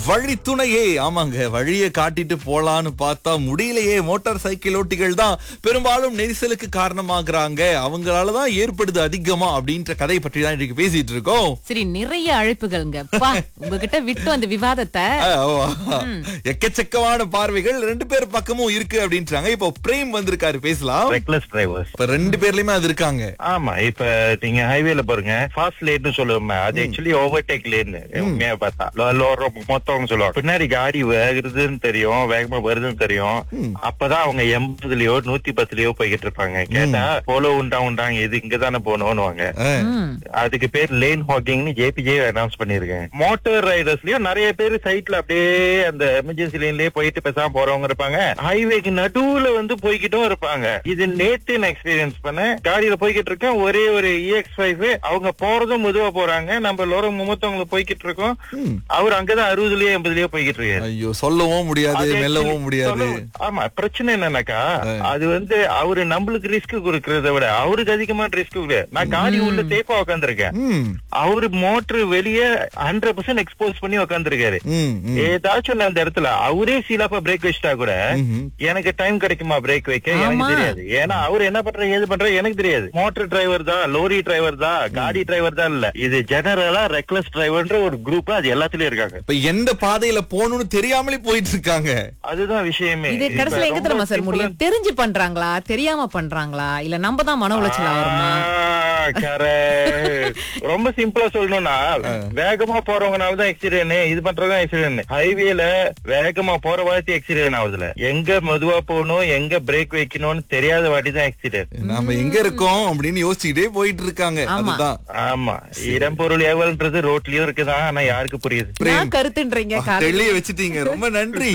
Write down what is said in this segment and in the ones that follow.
வழி துணையே ஆமாங்க வழியை காட்டிட்டு போலான்னு பார்த்தா முடியலையே மோட்டார் சைக்கிள் ஓட்டிகள் தான் பெரும்பாலும் நெரிசலுக்கு காரணமாகறாங்க அவங்களால தான் ஏற்படுது அதிகமா அப்படின்ற கதை பற்றி தான் இன்னைக்கு பேசிட்டு இருக்கோம் சரி நிறைய அழைப்புகள்ங்க பா உங்ககிட்ட விட்டு அந்த விவாதத்தை ஆ, ஆமா. எக்கச்சக்கமான பார்வைகள் ரெண்டு பேர் பக்கமும் இருக்கு அப்படின்றாங்க இப்போ பிரேம் வந்திருக்காரு பேசலாம் ரெக்லஸ் டிரைவர்ஸ் இப்ப ரெண்டு பேர்லயுமே அது இருக்காங்க ஆமா இப்ப நீங்க ஹைவேல பாருங்க ஃபாஸ்ட் லேட்னு சொல்லுவோமே அது ஆக்சுவலி ஓவர்டேக் லேன் உண்மையா பார்த்தா லோ- லோ- ரொம்ப மொத்தம்னு சொல்லுவாங்க பின்னாடி காடி வருதுன்னு தெரியும் வேகமா வருதுன்னு தெரியும் அப்பதான் அவங்க எண்பதுலயோ நூத்தி பத்துலயோ போய்கிட்டு இருப்பாங்க கேட்டா போலோ உண்டா உண்டாங்க இது இங்கதானே போகணும்னுவாங்க ம். அதுக்கு பேர் லேன் ஹாக்கிங்னு ஜேபிஜே அனௌன்ஸ் பண்ணிருக்கேன் மோட்டார் ரைடர்ஸ்லயும் நிறைய பேர் சைட்ல அப்படியே அந்த எமர்ஜென்சி லேன்லயே போயிட்டு பேசாம போறவங்க இருப்பாங்க ஹைவேக்கு நடுவுல வந்து போய்கிட்டும் இருப்பாங்க இது நேத்து நான் எக்ஸ்பீரியன்ஸ் பண்ணேன் காடியில போய்கிட்டு இருக்கேன் ஒரே ஒரு இஎக்ஸ் ஃபைவ் அவங்க போறதும் மெதுவா போறாங்க நம்ம லோரம் மும்மத்தவங்க போய்கிட்டு இருக்கோம் அவர் அங்கதான் அறுபதுலயோ எண்பதுலயோ போய்கிட்டு இருக்காரு ஐயோ சொல்லவும் முடியாது அது மெல்லவும் actually முடியாது சொல்ல- ஆமா பிரச்சனை என்னன்னாக்கா அது வந்து அவரு நம்மளுக்கு ரிஸ்க் கொடுக்கறத விட அவருக்கு அதிகமான ரிஸ்க் நான் காடி உள்ள சேஃபா உட்காந்துருக்கேன் ம், அவரு மோட்டர் வெளியே ஹண்ட்ரட் பர்சன்ட் எக்ஸ்போஸ் பண்ணி உட்காந்துருக்காரு ம், ம். ஏதாச்சும் அந்த இடத்துல அவரே சீலாப்பா பிரேக் வச்சிட்டா கூட ம்ஹும். எனக்கு டைம் கிடைக்குமா பிரேக் வைக்க எனக்கு ஆமா. தெரியாது ஏன்னா அவர் என்ன பண்ற ஏது பண்ற எனக்கு தெரியாது மோட்டர் டிரைவர் தான் லோரி டிரைவர் தான் காடி டிரைவர் தான் இல்ல இது ஜெனரலா ரெக்லஸ் டிரைவர்ன்ற ஒரு குரூப் அது எல்லாத்துலயும் இருக்காங்க இப்ப எந்த பாதையில போகணும்னு தெரியாமலே போயிட்டு இருக்காங்க அதுதான் விஷயமே இது இப்ப கடைசியில எங்க ரொம்ப தெரியுமா சார் simple முடியும் தெரிஞ்சு பண்றாங்களா தெரியாம பண்றாங்களா இல்ல நம்ம தான் மன உளைச்சல் வருமா ஆ, correct. ரொம்ப சிம்பிளா சொல்லணும்னா வேகமா போறவங்கனால தான் ஆக்சிடென்ட் இது பண்றதுதான் ஆக்சிடென்ட் ஹைவேல வேகமா போற வாட்டி ஆக்சிடென்ட் ஆகுதுல எங்க மெதுவா போகணும் எங்க பிரேக் வைக்கணும்னு தெரியாத வாட்டி தான் ஆக்சிடென்ட் நாம எங்க இருக்கோம் அப்படின்னு யோசிச்சுக்கிட்டே போயிட்டு இருக்காங்க ஆமா. அதுதான் ஆமா இடம் பொருள் ஏவல்ன்றது ரோட்லயும் இருக்குதான் ஆனா யாருக்கு புரியுது நான் கருத்துன்றீங்க காலையில. தெளிய வச்சுட்டீங்க ரொம்ப நன்றி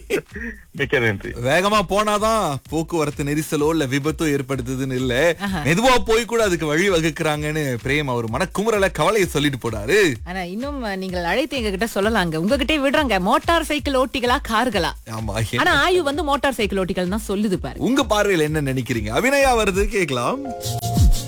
மிக்க நன்றி வேகமா போனாதான் போக்குவரத்து நெரிசலோ இல்ல விபத்தோ ஏற்படுத்துதுன்னு இல்ல மெதுவா போய் கூட அதுக்கு வழி வகுக்கிறாங்கன்னு பிரேம் அவர் மனக்குமுறல கவலையை சொல்லிட்டு போனாரு ஆனா இன்னும் நீங்கள் அழைத்து எங்க கிட்ட சொல்லலாங்க உங்ககிட்டே விடுறாங்க மோட்டார் சைக்கிள் ஓட்டிகளா கார்களா ஆமா ஆனா ஆயு வந்து மோட்டார் சைக்கிள் ஓட்டிகள் தான் சொல்லுது பாரு உங்க பார்வையில என்ன நினைக்கிறீங்க அபிநயா வருது கேக்கலாம்